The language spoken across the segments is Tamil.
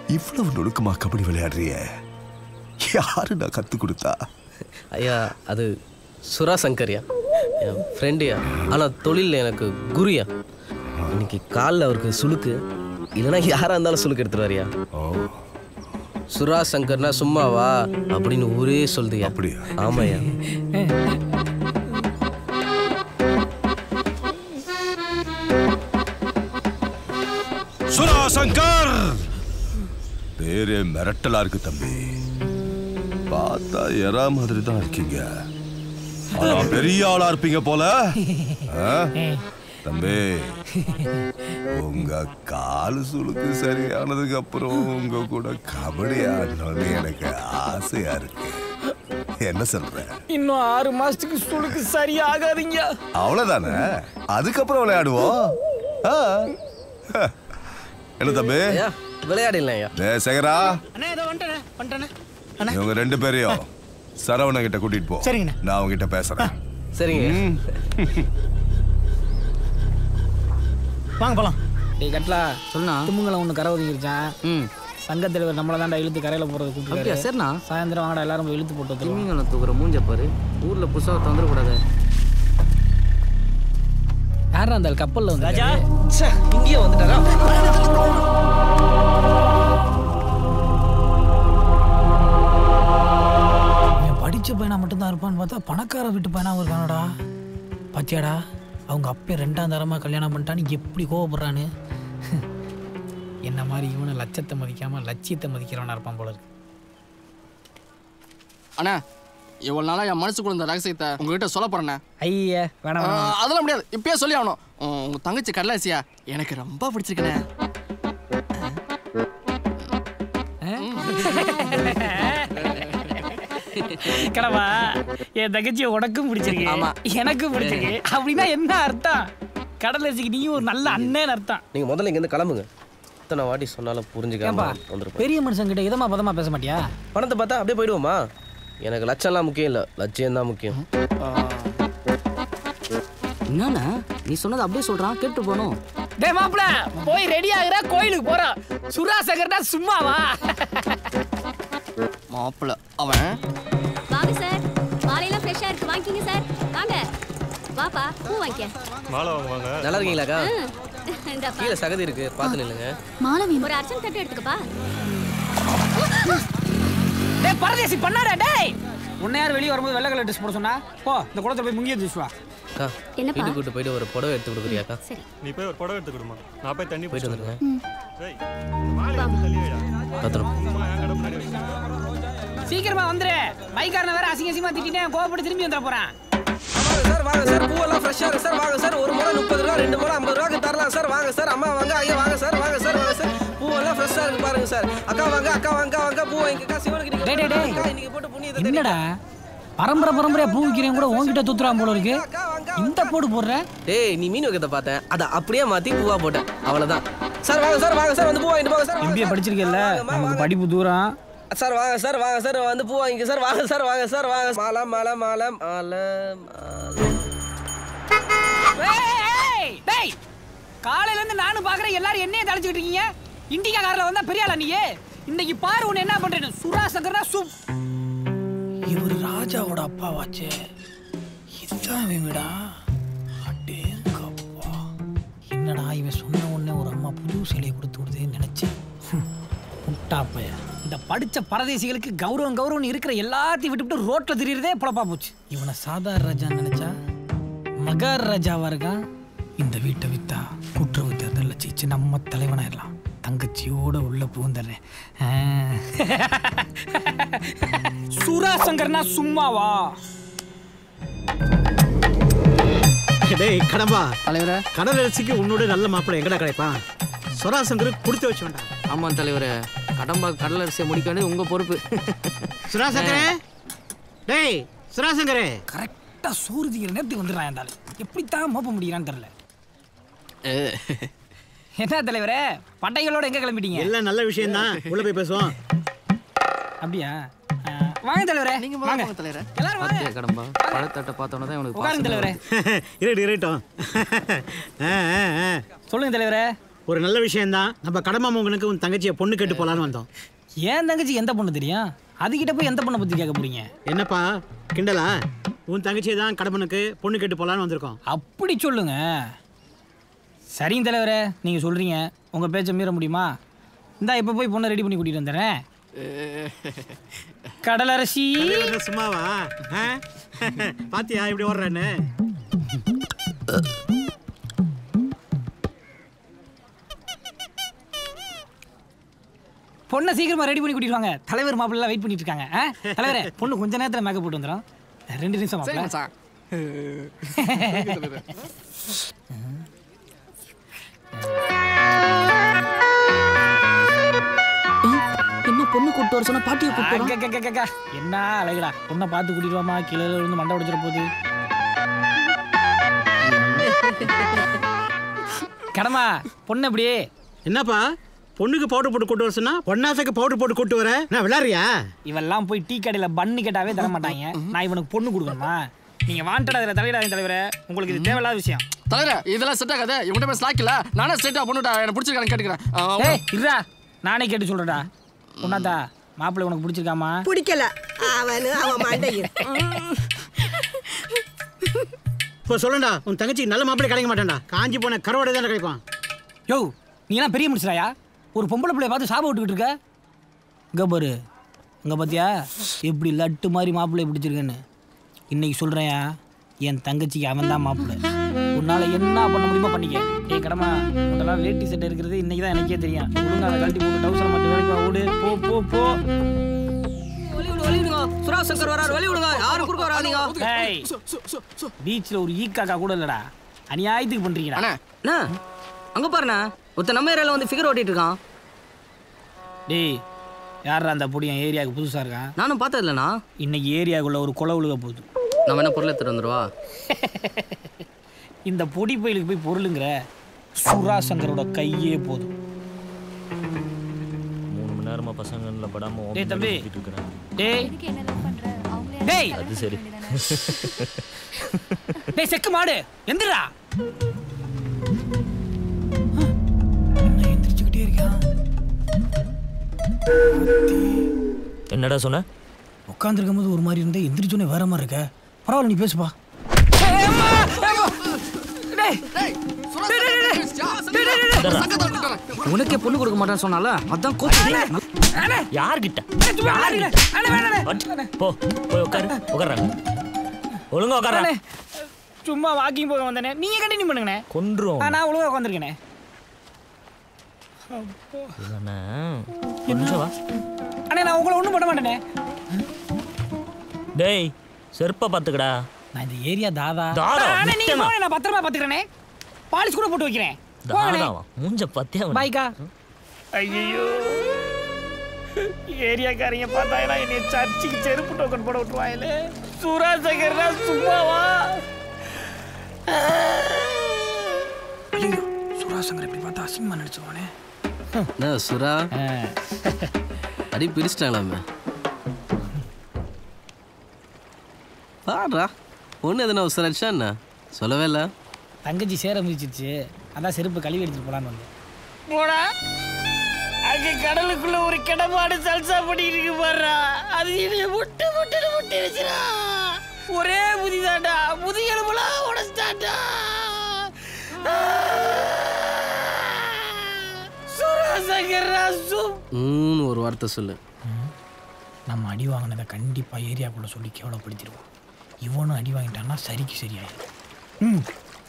இவ்வளவு நுணுக்கமா கபடி விளையாடுறிய யாரு நான் கத்து கொடுத்தா ஐயா அது சுரா சங்கர்யா என் ஃப்ரெண்டுயா ஆனால் தொழிலில் எனக்கு குருயா இன்னைக்கு காலில் அவருக்கு சுளுக்கு இல்லைன்னா யாராக இருந்தாலும் சுளுக்கு எடுத்துருவாரியா சுரா சங்கர்னா சும்மாவா அப்படின்னு ஊரே சொல்லுதுயா அப்படியா ஆமாய்யா சுரா சங்கர் பேரே மிரட்டலா இருக்கு தம்பி பார்த்தா எறா மாதிரி தான் இருக்கீங்க ஆனா பெரிய ஆளா இருப்பீங்க போல ஆ? தம்பி உங்க கால் சுளுக்கு சரியானதுக்கு அப்புறம் உங்க கூட கபடி ஆடணும்னு எனக்கு ஆசையா இருக்கு என்ன சொல்ற இன்னும் ஆறு மாசத்துக்கு சுளுக்கு சரியாகாதீங்க அவ்வளவுதானே அதுக்கப்புறம் விளையாடுவோம் ஆ. என்ன தம்பி ஐயா விளையாடிடலாம் ஐயா டேய் சேகரா அண்ணா ஏதோ வந்துட்டேனே வந்துட்டேனே இவங்க ரெண்டு பேரையும் சரவண கிட்ட கூட்டிட்டு போ சரிங்கண்ணே. நான் அவங்க கிட்ட பேசுறேன் சரிங்க வாங்க போலாம் டேய் கட்லா சொல்லுண்ணா தும்முங்களை ஒன்று கரை ஒதுங்கிருச்சான் ம் சங்கத் தலைவர் நம்மளை தாண்டா இழுத்து கரையில் போகிறது அப்படியா கூப்பிட்டு சரிண்ணா சாயந்தரம் வாங்கடா எல்லாரும் போய் இழுத்து போட்டு வந்துருவோம் திமிங்கல தூக்குற மூஞ்ச பாரு ஊர்ல புதுசாக தந்துடக்கூடாது யாரா அந்த கப்பலில் வந்து ராஜா இங்கேயே வந்துட்டாரா இவன் படித்த பையனா மட்டும்தான் இருப்பான்னு பார்த்தா பணக்கார வீட்டு பையனாவும் இருக்கானடா பாத்தியாடா அவங்க அப்பே ரெண்டாம் தரமாக கல்யாணம் பண்ணிட்டான்னு எப்படி கோவப்படுறான்னு என்ன மாதிரி இவனை லட்சத்தை மதிக்காம லட்சியத்தை மதிக்கிறவனா இருப்பான் போல இருக்கு அண்ணா இவ்வளவு நாளா என் மனசுக்குள்ள இந்த ரகசியத்தை உங்ககிட்ட சொல்ல போறேண்ணே ஐயா வேணாம் ஆ, வேணாம். அதெல்லாம் முடியாது இப்பயே சொல்லி ஆகணும் உம், உங்க தங்கச்சி கடலாசியா எனக்கு ரொம்ப பிடிச்சிருக்கண்ணே கடவா என் தங்கச்சியை உனக்கும் பிடிச்சிருக்கு ஆமா. எனக்கும் பிடிச்சிருக்கு அப்படின்னா என்ன அர்த்தம் கடலரசிக்கு நீயும் ஒரு நல்ல அண்ணன் அர்த்தம் நீங்கள் முதல்ல இங்கேருந்து கிளம்புங்க எத்தனை வாட்டி சொன்னாலும் புரிஞ்சுக்காம ஏன்பா வந்துருப்போம் பெரிய மனுஷன் கிட்ட இதமா பதமா பேச மாட்டியா பணத்தை பார்த்தா அப்படியே போயிடுவோமா எனக்கு லட்சம்லாம் முக்கியம் இல்லை லட்சியம் தான் முக்கியம் என்னண்ணா நீ சொன்னது அப்படியே சொல்றான் கேட்டு போகணும் டேய் மாப்ள போய் ரெடி ஆகுற கோயிலுக்கு போறோம் சுரா சங்கர்னா சும்மாவா மாப்பிள்ள அவன் வாங்க சார் மாலையெல்லாம் ஃப்ரெஷ்ஷாக இருக்கு வாங்கிக்கிங்க சார் வாங்க வாப்பா பூ வாங்கிக்க நல்லா இருக்கீங்களாக்கா ம். இந்தாப்பா கீழே சகதி இருக்கு பார்த்து நில்லுங்க மாலவி ஒரு அர்ச்சனை தட்டு எடுத்துக்கப்பா டேய் பரதேசி பண்ணாடா டேய் உன்னை யார் வெளியே வரும்போது வெள்ளை கலர் ட்ரெஸ் போட சொன்னா போ இந்த குளத்துல போய் முங்கிய ஜூஸ் வா அக்கா என்னப்பா? வீட்டுக்கு கூட்டு போயிட்டு ஒரு புடவை எடுத்து கொடுக்குறியாக்கா சரி நீ போய் ஒரு புடவை எடுத்து கொடுமா நான் போய் தண்ணி போயிட்டு வந்துருங்க டேய், மாலை எடுத்து தள்ளி வைடா. பத்திரம் சும்மா என் கடை முன்னாடி வை. சீக்கிரமா வந்துரு மைக்காரனை வேற அசிங்க அசிங்கமா திட்டிட்டேன் கோவப்பட்டு திரும்பி வந்துட போறான் சார் வாங்க சார் பூவெல்லாம் ஃப்ரெஷ்ஷாக இருக்கு சார் வாங்க சார் ஒரு முறை முப்பது ரூபா ரெண்டு முறை ஐம்பது ரூபாய்க்கு தரலாம் சார் வாங்க சார் அம்மா வாங்க ஐயா வாங்க சார் வாங்க சார் வாங்க சார் பூவெல்லாம் ஃப்ரெஷ்ஷாக இருக்கு பாருங்க சார் அக்கா வாங்க அக்கா வாங்க வாங்க பூ வாங்கிக்கா சிவனுக்கு நீங்க டேய், டேய், டேய். அக்கா, இன்னைக்கு போட்டு புண்ணியத்தை என்னடா பரம்பரை பரம்பரையா பூ விற்கிறேன் கூட உன்கிட்ட தூத்துறான் போல இருக்கு இந்த போடு போடுற டேய் நீ மீன் வைக்கிறத பார்த்தேன் அதை அப்படியே மாற்றி பூவா போட்டேன் அவ்வளோதான் சார் வாங்க சார் வாங்க சார் வந்து பூ வாங்கிட்டு போங்க சார் வாங்க எம்பிஏ சார். படிச்சிருக்கேல்ல வாங்கம்மா, நமக்கு வாங்க. படிப்பு தூரம் சார் வாங்க சார் வாங்க சார் வந்து பூ வாங்கிக்க சார் வாங்க சார் வாங்க சார் வாங்க மாலை மாலை மாலை மாலை மாலை ஏய், டேய் காலையில இருந்து நானும் பாக்குறேன் எல்லாரும் என்னைய தழைச்சுக்கிட்டு இருக்கீங்க இண்டிகா கார்ல வந்தா பெரிய ஆளா நீயே இன்னைக்கு பாரு உன்னை என்ன பண்றேன்னு சுரா சங்கரா சுப் இவர் ராஜாவோட அப்பாவாச்சே இதுதான் இவன் வீடா அடேங்கப்பா என்னடா இவன் சொன்ன உடனே ஒரு அம்மா புது சிலையை கொடுத்து விடுதேன்னு நினைச்சேன் ஹம், முட்டா பையன் இந்த படிச்ச பரதேசிகளுக்கு கௌரவம் கௌரவம் இருக்கிற எல்லாத்தையும் விட்டுவிட்டு ரோட்ல திரியறதே பொழப்பா போச்சு இவனை சாதாரண ராஜான்னு நினைச்சா மகார் ராஜாவா இருக்கான் இந்த வீட்டை வித்தா கூட்டுறவு தேர்தலில் ஜெயிச்சு நம்ம தலைவனாயிடலாம் தங்கச்சியோட உள்ள பூந்துடுறேன் சுரா சங்கர்னா சும்மாவா டேய் கடம்பா தலைவரே கடல் அரிசிக்கு உன்னோட நல்ல மாப்பிள்ளை எங்கடா கிடைப்பான் சொராசங்கர் கொடுத்து வச்சு வேண்டாம் ஆமா தலைவரே கடம்பா கடல் அரிசியை முடிக்க வேண்டியது உங்க பொறுப்பு சுராசங்கரே டேய் சுராசங்கரே கரெக்டா சூரியதிக்கிற நேரத்துக்கு வந்துடுறான் அந்த ஆளு எப்படித்தான் மோப்ப முடியறான்னு தெரியல என்ன தலைவரே பட்டைகளோட எங்க கிளம்பிட்டீங்க எல்லாம் நல்ல விஷயம்தான் உள்ள போய் பேசுவோம் அப்படியா ஆ, வாங்க தலைவரே நீங்க வாங்க வாங்க தலைவரே எல்லாரும் வாங்க பாத்தியா கடம்பா பழத்தட்டை பார்த்தோன்னே தான் உட்காருங்க இவனுக்கு தலைவரே இருட்டு இருட்டும் ஆ, ஆ, ஆ. சொல்லுங்க தலைவரே ஒரு நல்ல விஷயம்தான் நம்ம கடமாமங்களுக்கு உன் தங்கச்சியை பொண்ணு கேட்டு போலான்னு வந்தோம் ஏன் தங்கச்சி எந்த பொண்ணு தெரியும் அதுகிட்ட போய் எந்த பொண்ணை பத்தி கேட்க போறீங்க என்னப்பா கிண்டலா உன் தங்கச்சியை தான் கடமனுக்கு பொண்ணு கேட்டு போலான்னு வந்திருக்கோம் அப்படி சொல்லுங்க சரிங்க தலைவரே நீங்க சொல்றீங்க உங்க பேச்சை மீற முடியுமா இந்தா இப்ப போய் பொண்ணை ரெடி பண்ணி கூட்டிட்டு வந்துடுறேன் கடலரசி தலைவர் சும்மாவா ஆ? பாத்தியா இப்படி ஓடுறேன்னு பொண்ணை சீக்கிரமா ரெடி பண்ணி கூட்டிட்டு வாங்க தலைவர் மாப்பிள்ளை வெயிட் பண்ணிட்டு இருக்காங்க ஆ? தலைவரே பொண்ணு கொஞ்ச நேரத்துல மேக்கப் போட்டு வந்துடும் ரெண்டு நிமிஷம் சரி மாப்பிள்ளை மச்சான் என்ன பொண்ணு கூப்பிட்டு வர சொன்னா பாட்டியை கூப்பிட்டு அக்க, அக்க, அக்க, அக்க. என்ன அழகுடா பொண்ணை பார்த்து கூட்டிட்டு வாமா கீழே இருந்து மண்டை உடைச்சிட போகுது கடமா பொண்ணு அப்படியே என்னப்பா பொண்ணுக்கு பவுடர் போட்டு கூட்டு வர சொன்னா பொண்ணாசைக்கு பவுடர் போட்டு கூட்டு வர நான் விளாடுறியா இவெல்லாம் போய் டீ கடையில பண்ணு கேட்டாவே தர மாட்டாங்க நான் இவனுக்கு பொண்ணு கொடுக்கணுமா நீங்க வாண்டடா இதுல தலையிடாதீங்க தலைவரே உங்களுக்கு இது தேவையில்லாத விஷயம் தலைவர இதெல்லாம் செட் ஆகாது இவன்கிட்ட போய் ஸ்லாக் இல்ல நானே ஸ்ட்ரெயிட்டா பொண்ணுட்டா எனக்கு பிடிச்சிருக்கான்னு கேட்டுக்கிறேன் ஆ, ஏய் இருடா நானே கேட்டு சொல்றேன்டா பொண்ணாத்தா மாப்பிள்ளை உனக்கு பிடிச்சிருக்காமா பிடிக்கல அவனு அவன் மண்டையும் இப்போ சொல்லுடா உன் தங்கச்சிக்கு நல்ல மாப்பிள்ளை கிடைக்க மாட்டான்டா காஞ்சி போன கருவாடை தானே கிடைப்பான் யோ நீ எல்லாம் பெரிய முடிச்சிடாயா ஒரு பொம்பளை பிள்ளைய பார்த்து சாப விட்டுக்கிட்டு இருக்க இங்க பாரு இங்க பாத்தியா எப்படி லட்டு மாதிரி மாப்பிள்ளைய பிடிச்சிருக்கேன்னு இன்னைக்கு சொல்றேன்யா என் தங்கச்சிக்கு அவன் தான் மாப்பிள்ளை உன்னால என்ன பண்ண முடியுமோ பண்ணிக்க ஏய் கடமா உன்னெல்லாம் வேட்டி சட்டை இருக்கிறது இன்னைக்கு தான் எனக்கே தெரியும் ஒழுங்கா அதை கழட்டி போட்டு டவுசர் மட்டும் வேலைக்கு வா, ஓடு போ போ போ வழி விடுங்க வழி விடுங்க சுரா சங்கர் வராரு வழி விடுங்க யாரும் குறுக்க வராதீங்க ஏய் பீச்சில் ஒரு ஈக்காக்கா கூட இல்லடா அநியாயத்துக்கு பண்றீங்கடா அண்ணா அண்ணா அங்க பாருண்ணா ஒருத்தன் நம்ம ஏரியால வந்து ஃபிகர் ஓட்டிட்டு இருக்கான் டேய் யாரா அந்த பொடியன் ஏரியாவுக்கு புதுசா இருக்கான் நானும் பார்த்தது இல்லைண்ணா இன்னைக்கு ஏரியாக்குள்ள ஒரு கொலை விழுக போகுது நம்ம என்ன பொருள் எடுத்துட்டு வந்துருவா இந்த பொடி பயிலுக்கு போய் பொருளுங்கிற சுரா சங்கரோட கையே போதும் மூணு மணி நேரமா பசங்கள்ல படாம உன் டேய் பின்னாடி தம்பி. சுத்திட்டு இருக்கிறேன். டேய் எதுக்கு என்ன லவ் பண்ற அவங்களே டேய் அது சரி டேய் செக்கு மாடு எந்திரா என்ன எந்திரிச்சுக்கிட்டே இருக்கான் என்னடா சொன்ன உட்காந்துருக்கும் போது ஒரு மாதிரி இருந்தா எந்திரிச்சோன்னே வேற மாதிரி இருக்க பரவாயில்ல நீ பேசுப்பா உனக்கே பொண்ணு கொடுக்க மாட்டேன்னு சொன்னால அதான் கோச்சு யார்கிட்ட போ போய் உட்காரு உட்கார்றாங்க ஒழுங்கா உட்கார்றா சும்மா வாக்கிங் போக வந்தனே நீங்க கண்டினியூ பண்ணுங்கண்ணே கொன்றும் ஆ, நான் ஒழுங்கா உட்காந்துருக்கேனே இல்லைண்ணா, கொஞ்சம் வா அண்ணே நான் உங்களை ஒன்றும் பண்ண மாட்டேனே டேய் செருப்பை பார்த்துக்கடா நான் இந்த ஏரியா தாதா தாதா, அண்ணே நீங்க நிச்சயமா. போங்க நான் பத்திரமா பாத்துக்கிறேனே பாலிஷ் கூட போட்டு வைக்கிறேன் போங்கண்ணே தாதாவா மூஞ்ச பத்தியா பாய்க்கா ஐயோ ஏரியாக்காரங்க பார்த்தாங்கன்னா என்னை சர்ச்சுக்கு செருப்பு டோக்கன் போட விட்டுருவாங்களே சூரா சங்கர்னா சும்மாவா ஐயோ சூரா சங்கர் இப்படி பார்த்தா அசிங்கமா நினைச்சுவானே என்ன சுரா அடி பிரிச்சிட்டாங்களாமே பாடுறா பொண்ணு எதுனா உசராச்சா என்ன சொல்லவே இல்லை தங்கச்சி சேர மிதிச்சிருச்சு அதான் செருப்பு கழுவி எடுத்துட்டு போலான்னு வந்தேன் போடா அங்க கடலுக்குள்ள ஒரு கிடமாடு சல்சா பண்ணிட்டு இருக்கு பாருடா அது என்னைய முட்டு முட்டுன்னு முட்டிருச்சுடா ஒரே புதிதாண்டா முதுகெலும்புலாம் உடச்சிட்டாண்டா சுரசங்கரா சு ம் ஒரு வார்த்தை சொல்லு நம்ம அடி வாங்கினதை கண்டிப்பா ஏரியாக்குள்ள சொல்லி கேவலப்படுத்திடுவோம் இவனும் அடி வாங்கிட்டான்னா சரிக்கு சரியாயிடும் ம்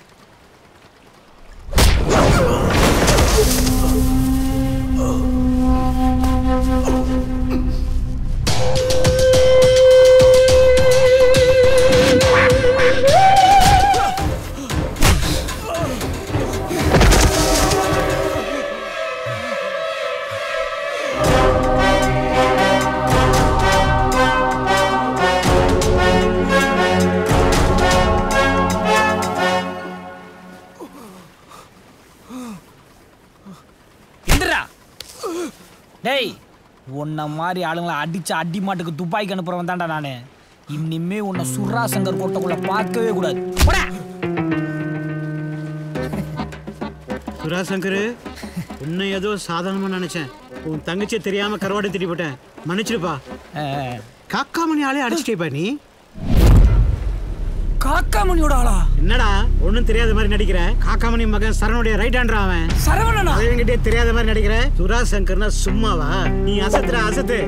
எந்திரா டேய் உன்ன மாதிரி ஆளுங்களை அடிச்சு அடி மாட்டுக்கு துப்பாக்கி அனுப்புறவன் தான்டா நானு இனிமே உன்னை சுர்ரா சங்கர் கோட்டைக்குள்ள பார்க்கவே கூடாது போடா சுராசங்கர் உன்னை ஏதோ சாதாரணமா நினைச்சேன் உன் தங்கச்சியை தெரியாம கருவாடு திட்டி போட்டேன் மன்னிச்சிருப்பா காக்கா மணி ஆளே அடிச்சிட்டேப்பா நீ காக்கா மணியோட ஆளா என்னடா ஒண்ணும் தெரியாத மாதிரி நடிக்கிற காக்காமணி மகன் சரவணுடைய ரைட் ஹேண்டர் அவன் சரவணனா அவங்கிட்டே தெரியாத மாதிரி நடிக்கிற சுரா சங்கர்னா சும்மாவா நீ அசத்துற அசத்து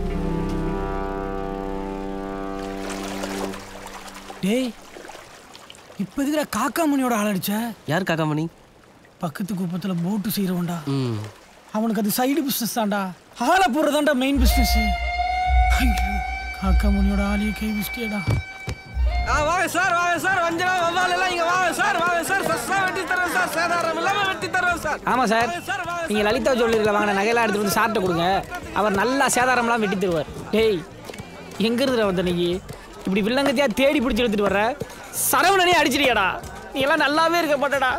டேய் இப்போ எதுக்குடா காக்கா மணியோட ஆள் அடிச்ச யார் காக்காமணி பக்கத்து குப்பத்துல போட்டு செய்யறவன்டா ம் அவனுக்கு அது சைடு பிசினஸ் தான்டா ஆளை போடுறதாண்டா மெயின் பிசினஸ் ஐயோ காக்கா மணியோட ஆளையே கை விசிட்டியடா ஆ வாங்க சார் வாங்க சார் வஞ்சனா வவ்வால் எல்லாம் இங்க வாங்க சார் வாங்க சார் ஃப்ரெஷ்ஷாக வெட்டி தரோம் சார் சேதாரம் இல்லாம வெட்டி தரோம் சார் ஆமா சார் நீங்க லலிதா ஜுவல்லரியில் வாங்கின நகையெல்லாம் எடுத்துட்டு வந்து சார்ட்ட கொடுங்க அவர் நல்லா சேதாரம்லாம் வெட்டி தருவார் டேய் எங்க இருந்துற வந்த நீ இப்படி வில்லங்கத்தையா தேடி பிடிச்சி எடுத்துட்டு வர்ற சரவணனே அடிச்சிடியாடா நீ எல்லாம் நல்லாவே இருக்க மாட்டடா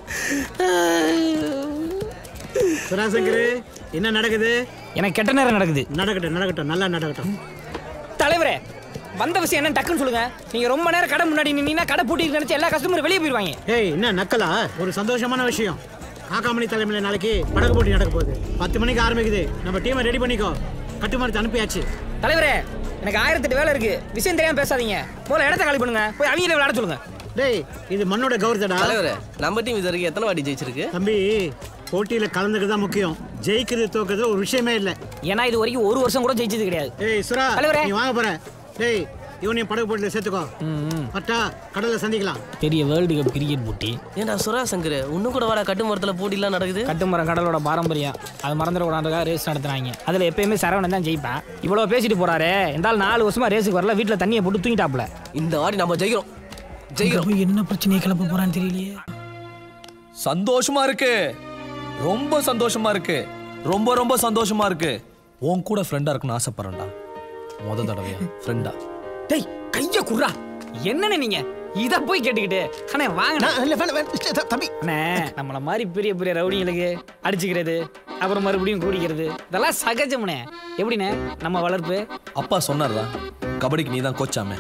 சுரா சங்கர் என்ன நடக்குது எனக்கு கெட்ட நேரம் நடக்குது நடக்கட்டும் நடக்கட்டும் நல்லா நடக்கட்டும் தலைவரே வந்த விஷயம் என்ன டக்குன்னு சொல்லுங்க நீங்க ரொம்ப நேரம் கடை முன்னாடி நின்னீங்கன்னா கடை பூட்டி நினைச்சு எல்லா கஸ்டமரும் வெளியே போயிருவாங்க ஏய் என்ன நக்கலா ஒரு சந்தோஷமான விஷயம் காக்காமணி தலைமையில நாளைக்கு படகு போட்டி நடக்க போகுது பத்து மணிக்கு ஆரம்பிக்குது நம்ம டீமை ரெடி பண்ணிக்கோ கட்டுமானத்தை அனுப்பியாச்சு தலைவரே எனக்கு ஆயிரத்தெட்டு வேலை இருக்கு விஷயம் தெரியாம பேசாதீங்க முதல்ல இடத்த காலி பண்ணுங்க போய் அவங்களே விளையாட சொல்லுங்க டேய் இது மண்ணோட கௌரவடா தலைவரே நம்ம டீம் இது வரைக்கும் எத்தனை வாட்டி ஜெயிச்சிருக்கு தம்பி போட்டியில கலந்துக்கிறது தான் முக்கியம் ஜெயிக்கிறது தோக்கிறது ஒரு விஷயமே இல்ல ஏன்னா இது வரைக்கும் ஒரு வருஷம் கூட ஜெயிச்சது கிடையாது ஏய் சுரா தலைவரே. நீ வாங்க போற டேய் இவனையும் படகு போட்டியில சேர்த்துக்கோ பட்டா கடல்ல சந்திக்கலாம் பெரிய வேர்ல்டு கப் கிரிக்கெட் போட்டி ஏன்டா சுரா சங்கர் இன்னும் கூட வாடா கட்டு மரத்தில் போட்டிலாம் நடக்குது கட்டுமரம் கடலோட பாரம்பரியம் அது மறந்துடக்கூடாதுக்காக ரேஸ் நடத்துறாங்க அதில் எப்பயுமே சரவணன் தான் ஜெயிப்பேன் இவ்வளோ பேசிட்டு போறாரு இருந்தாலும் நாலு வருஷமா ரேஸுக்கு வரல வீட்டில் தண்ணியை போட்டு தூங்கிட்டாப்ல இந்த வாட்டி நம்ம ஜெயிக்கிறோம் ஜெயிக்கிறோம் என்ன பிரச்சனையை கிளப்ப போறான்னு தெரியலையே சந்தோஷமா இருக்கு ரொம்ப சந்தோஷமா இருக்கு ரொம்ப ரொம்ப சந்தோஷமா இருக்கு உன் கூட ஃப்ரெண்டா இருக்கணும்னு ஆசைப்படுறேன்டா முத தடவையா ஃப்ரெண்டா டேய் கைய குர்ரா என்னண்ணே நீங்க இத போய் கேட்டுக்கிட்டு அண்ணே வாங்க தம்பி அண்ணே நம்மள மாதிரி பெரிய பெரிய ரவுடிங்களுக்கு அடிச்சுக்கிறது அப்புறம் மறுபடியும் கூடிக்கிறது இதெல்லாம் சகஜம்ண்ணே எப்படிண்ணே நம்ம வளர்ப்பு அப்பா சொன்னார்டா கபடிக்கு நீ தான் கோச்சாமே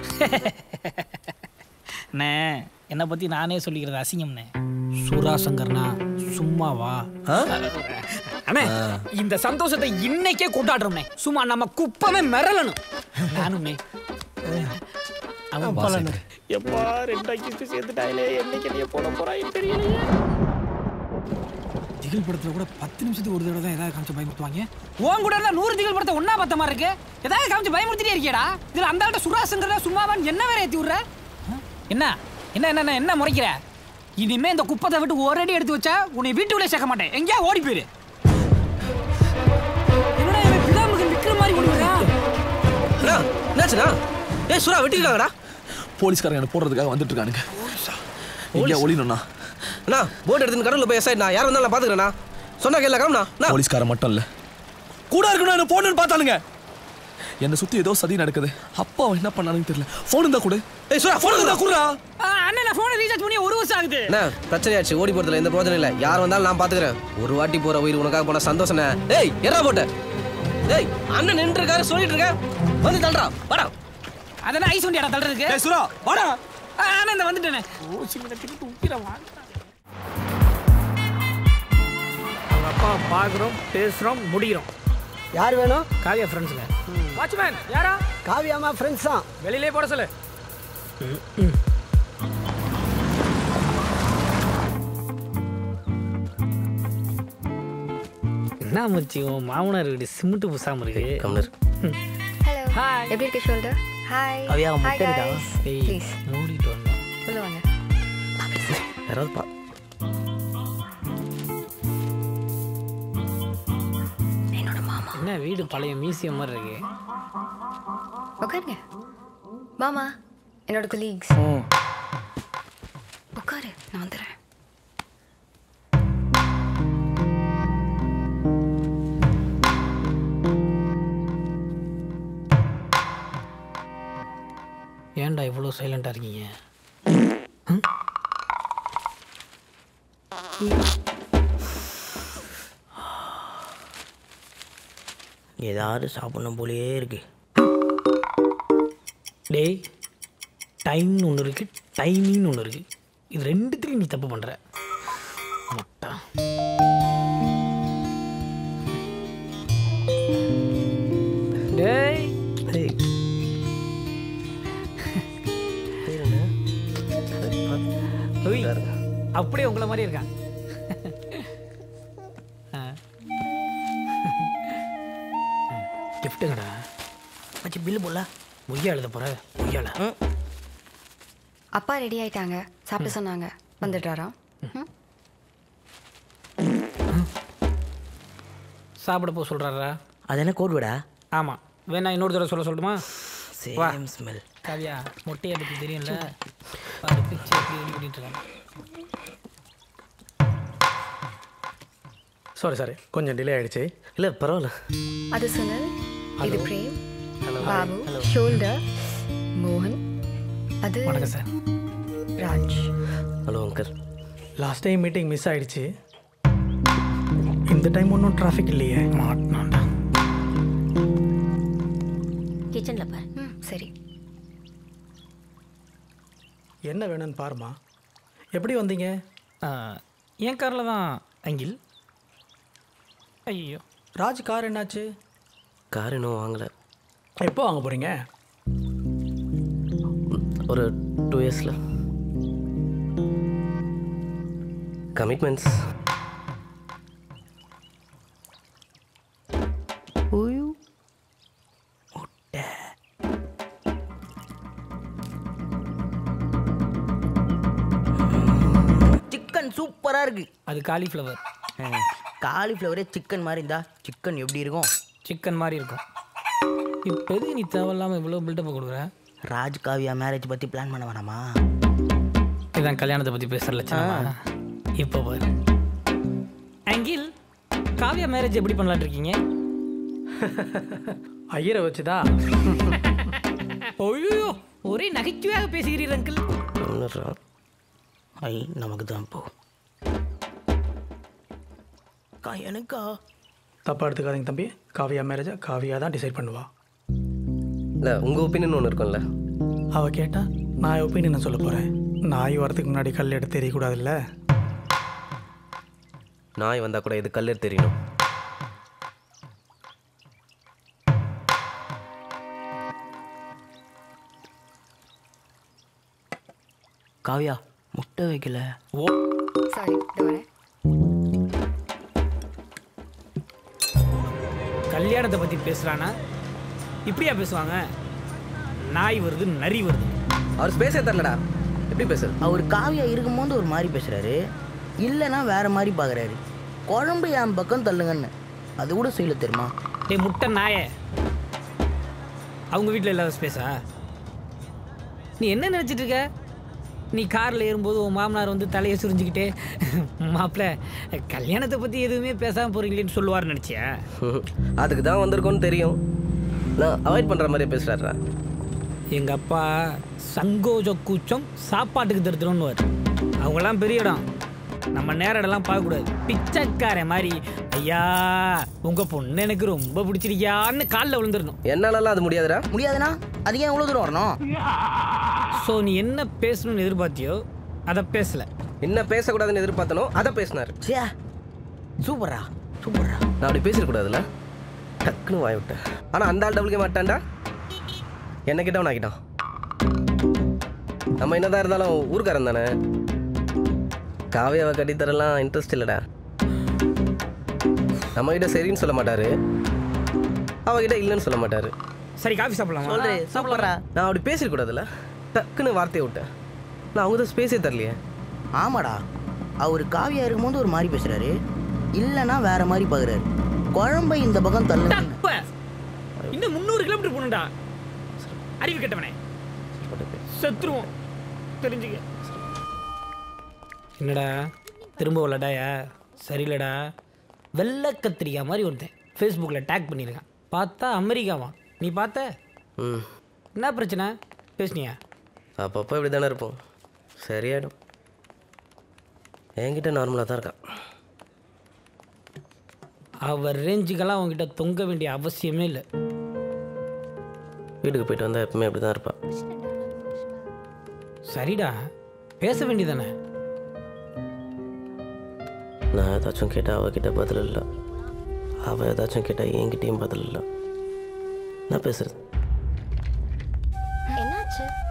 அண்ணே என்னை பத்தி நானே சொல்லிக்கிறது அசிங்கம்ண்ணே சூரா சங்கர்னா சும்மாவா அண்ணே இந்த சந்தோஷத்தை இன்னைக்கே கொண்டாடுறோம்ண்ணே சும்மா நம்ம குப்பமே மிரளணும் நானும்ண்ணே அவன் வா, போலண்ணே எப்பா ரெண்டா கிஸ்ட் சேர்த்துட்டாயிலே என்னைக்கு நீ போட போறாய் தெரியலையே திகில் படத்துல கூட பத்து நிமிஷத்துக்கு ஒரு தடவை தான் ஏதாவது காமிச்சு பயமுறுத்துவாங்க உன் கூட இருந்தா நூறு திகில் படத்தை ஒன்னா பார்த்த மாதிரி இருக்கு ஏதாவது காமிச்சு பயமுறுத்திட்டே இருக்கியடா இதுல அந்த ஆள்கிட்ட சுராசங்கர சும்மாவான் என்ன வேற ஏத்தி விடுற ஆ? என்ன என்ன என்ன என்ன, என்ன முறைக்கிற இனிமே இந்த குப்பத்தை விட்டு ஒரு அடி எடுத்து வச்சா உன்னை வீட்டுக்குள்ளே சேர்க்க மாட்டேன் எங்கேயா ஓடி போயிரு என்னடா இவன் பிதாமுகன் விக்கிற மாதிரி ஓடி வர்றான்? அண்ணா என்னாச்சுண்ணா ஏய் சுரா வெட்டிருக்காங்கடா போலீஸ்காரங்க என்ன போடுறதுக்காக வந்துட்டு இருக்கானுங்க எங்கேயா ஒளியணும்னா அண்ணா போட் எடுத்துன்னு கடலில் போய் எஸ்ஐட்ண்ணா யார் வந்தாலும் நான் பார்த்துக்கிறேண்ணா சொன்னா கேள்ல காமண்ணா போலீஸ்காரன் மட்டும் இல்ல கூட இருக்கணும் என்ன போன்னு பார்த்தானுங்க என்ன சுத்தி ஏதோ சதி நடக்குது அப்பா அவன் என்ன பண்ணானுன்னு தெரியல போன் இருந்தா கூட ஏய் சுரா ஃபோன் இருந்தா கூடா ஆ, அண்ணன் நான் ஃபோனை ரீசார்ஜ் பண்ணி ஒரு வருஷம் ஆகுது அண்ணா பிரச்சனையாச்சு ஓடி போறதுல எந்த பிரயோஜனம் இல்லை யார் வந்தாலும் நான் பார்த்துக்கிறேன் ஒரு வாட்டி போற உயிர் உனக்காக போன சந்தோஷம் ஏய் எறா போட்ட ஏய் அண்ணன் நின்று இருக்காரு சொல்லிட்டு இருக்க வந்து தள்ளுறா வாடா அதெல்லாம் ஐஸ் வண்டியாடா தள்ளுறதுக்கு ஏய் சுரா வாடா ஆ, அண்ணா இந்த வந்துட்டேனே ஓ சின்ன திருப்பி உப்பிரவா அவங்க அப்பா பார்க்குறோம் பேசுகிறோம் முடிகிறோம் யார் வேணும் காவியா ஃப்ரெண்ட்ஸுங்க வாட்ச்மேன் யாரா காவியாமா ஃப்ரெண்ட்ஸ் தான் வெளியிலே போட சொல்லு என்ன மச்சி உன் மாமனார் வீடு சிமெண்ட் பூசாம இருக்கு கம்னர் ஹலோ ஹாய் எப்படி இருக்கு ஷோல்டர் ஹாய் அவியா ஹாய் முட்டை இருக்கா guys. ஏய் ப்ளீஸ் மூடிட்டு வந்தோம் உள்ள வாங்க யாராவது பா என்னோட மாமா என்ன வீடு பழைய மியூசியம் மாதிரி இருக்கு உட்காருங்க மாமா என்னோட கொலீக்ஸ் உட்காரு நான் வந்துடுறேன் ஏன்டா இவ்வளோ சைலண்டாக இருக்கீங்க ஏதாவது சாப்பிடணும் போலயே இருக்கு டேய் டைம்னு ஒன்று இருக்கு டைமிங்னு ஒன்று இருக்கு இது ரெண்டுத்துலையும் நீ தப்பு பண்ணுற முட்டா டேய் டேய் உய், அப்படியே உங்களை மாதிரி இருக்கான் கிஃப்ட்டுங்கடா மச்சி பில்லு போல பொய்யா எழுத போற பொய்யால அப்பா ரெடி ஆயிட்டாங்க சாப்பிட சொன்னாங்க வந்துட்டாராம் ம் சாப்பிட போ சொல்றாரா அது என்ன கோட் விடா ஆமா வேணா இன்னொரு தடவை சொல்ல சொல்லட்டுமா வா. சேம் ஸ்மெல் காவியா மொட்டையை பத்தி தெரியும்ல பாரு பிச்சு எப்படி ரெடி பண்ணிட்டு இருக்காங்க சாரி சாரி கொஞ்சம் டிலே ஆயிடுச்சு இல்லை பரவாயில்ல அது சுனில் இது Hello. Prem Hello. Babu Hello. ஷோல்டர் மோகன் அது வணக்கம் சார் ராஜ் ஹலோ அங்கர் லாஸ்ட் டைம் மீட்டிங் மிஸ் ஆயிடுச்சு இந்த டைம் ஒன்றும் டிராஃபிக் இல்லையே மாட்டினாண்டா கிச்சனில் பாரு ம் சரி என்ன வேணும்னு பாருமா எப்படி வந்தீங்க என் காரில் தான் அங்கில் ஐயோ ராஜ் கார் என்னாச்சு கார் இன்னும் வாங்கலை எப்போ வாங்க போகிறீங்க ஒரு டூ இயர்ஸில் கமிட்மெண்ட்ஸ் சிக்கன் சூப்பராக இருக்கு அது காலிஃப்ளவர் காலிஃப்ளவரே சிக்கன் மாதிரி இருந்தா சிக்கன் எப்படி இருக்கும் சிக்கன் மாதிரி இருக்கும் இப்போ எதுக்கு நீ தேவையில்லாமல் இவ்வளோ பில்டப் கொடுக்குற ராஜ் காவியா மேரேஜ் பற்றி பிளான் பண்ண வேணாமா இதான் கல்யாணத்தை பற்றி பேசுகிற லட்சணமா இப்போ பாரு அங்கில் காவியா மேரேஜ் எப்படி பண்ணலான்னு இருக்கீங்க ஐயரை வச்சுதா ஐயோ ஒரே நகைச்சுவையாக பேசுகிறீர் அங்கிள் ஐ நமக்கு தான் போ கா எனக்கா தப்பாக எடுத்துக்காதீங்க தம்பி காவியா மேரேஜை காவியா தான் டிசைட் பண்ணுவா இல்லை உங்கள் ஒப்பீனியன் ஒன்று இருக்கும்ல அவ கேட்டா நான் ஒப்பீனியன் சொல்ல போகிறேன் நாய் வரதுக்கு முன்னாடி கல் எடுத்து தெரியக்கூடாதுல்ல நாய் வந்தால் கூட இது கல்லர் தெரியணும் காவியா முட்டை வைக்கல ஓ சாரி வரேன் கல்யாணத்தை பற்றி பேசுகிறானா இப்படியா பேசுவாங்க நாய் வருது நரி வருது அவர் ஸ்பேஸே தரலடா எப்படி பேசுறது அவர் காவியா இருக்கும்போது ஒரு மாதிரி பேசுறாரு இல்லைன்னா வேற மாதிரி பார்க்குறாரு குழம்பு என் பக்கம் தள்ளுங்கன்னு அது கூட செய்யல தெரியுமா டேய் முட்டை நாயே அவங்க வீட்டில் இல்லாத ஸ்பேஸா நீ என்ன நினச்சிட்டு இருக்க நீ காரில் ஏறும்போது உன் மாமனார் வந்து தலையை சுரிஞ்சுக்கிட்டே மாப்பிள்ள கல்யாணத்தை பற்றி எதுவுமே பேசாமல் போகிறீங்களேன்னு சொல்லுவார்னு நினச்சியா அதுக்கு தான் வந்திருக்கோன்னு தெரியும் நான் அவாய்ட் பண்ணுற மாதிரியே பேசுகிறாரா எங்கள் அப்பா சங்கோஜ கூச்சம் சாப்பாட்டுக்கு தருத்துறோன்னு அவங்களாம் பெரிய இடம் நம்ம நேரடெல்லாம் பார்க்கக்கூடாது பிச்சைக்காரன் மாதிரி ஐயா உங்கள் பொண்ணு எனக்கு ரொம்ப பிடிச்சிருக்கியான்னு காலில் விழுந்துடணும் என்னாலலாம் அது முடியாதுடா முடியாதுண்ணா அது ஏன் இவ்வளோ தூரம் வரணும் ஸோ நீ என்ன பேசணும்னு எதிர்பார்த்தியோ அதை பேசல என்ன பேசக்கூடாதுன்னு எதிர்பார்த்தனோ அதை பேசினார் சே சூப்பரா சூப்பரா நான் அப்படி பேசிடக்கூடாதுல்ல டக்குன்னு வாய் விட்டேன் ஆனால் அந்த ஆள் டபுள்கே மாட்டான்டா என்ன கிட்ட ஆகிட்டான் நம்ம என்னதான் இருந்தாலும் ஊர்க்காரன் தானே காவியாவை கட்டித்தரலாம் இன்ட்ரெஸ்ட் இல்லைடா நம்ம கிட்ட சரின்னு சொல்ல மாட்டாரு அவகிட்ட இல்லைன்னு சொல்ல மாட்டாரு சரி காஃபி சாப்பிடலாமா சொல்லு சூப்பரா நான் அப்படி பேசிடக்கூடாதுல்ல டக்குன்னு வார்த்தையை விட்டேன் நான் அவங்க தான் ஸ்பேஸே தரலையே ஆமாடா அவர் காவியா இருக்கும்போது ஒரு மாதிரி பேசுறாரு இல்லைன்னா வேற மாதிரி பார்க்குறாரு குழம்பை இந்த பக்கம் தள்ளுங்க அப்ப இன்னும் முந்நூறு கிலோமீட்டர் போகணும்டா அறிவு கெட்டவனே செத்துருவோம் தெரிஞ்சுக்க என்னடா திரும்ப உள்ளடாயா சரியில்லடா வெள்ளை கத்திரிக்காய் மாதிரி ஒருத்தன் ஃபேஸ்புக்கில் டேக் பண்ணியிருக்கான் பார்த்தா அமெரிக்காவா நீ பார்த்த ம் என்ன பிரச்சனை பேசுனியா அப்பப்போ இப்படி தானே இருப்போம் சரியாயிடும் என்கிட்ட நார்மலாக தான் இருக்கான் அவர் ரேஞ்சுக்கெல்லாம் அவங்ககிட்ட தொங்க வேண்டிய அவசியமே இல்லை வீட்டுக்கு போயிட்டு வந்தால் எப்பவுமே இப்படி தான் இருப்பான் சரிடா பேச வேண்டியதானே நான் ஏதாச்சும் கேட்டால் அவகிட்ட பதில் இல்லை அவள் ஏதாச்சும் கேட்டால் என்கிட்டயும் பதில் இல்லை நான் பேசுறது என்னாச்சு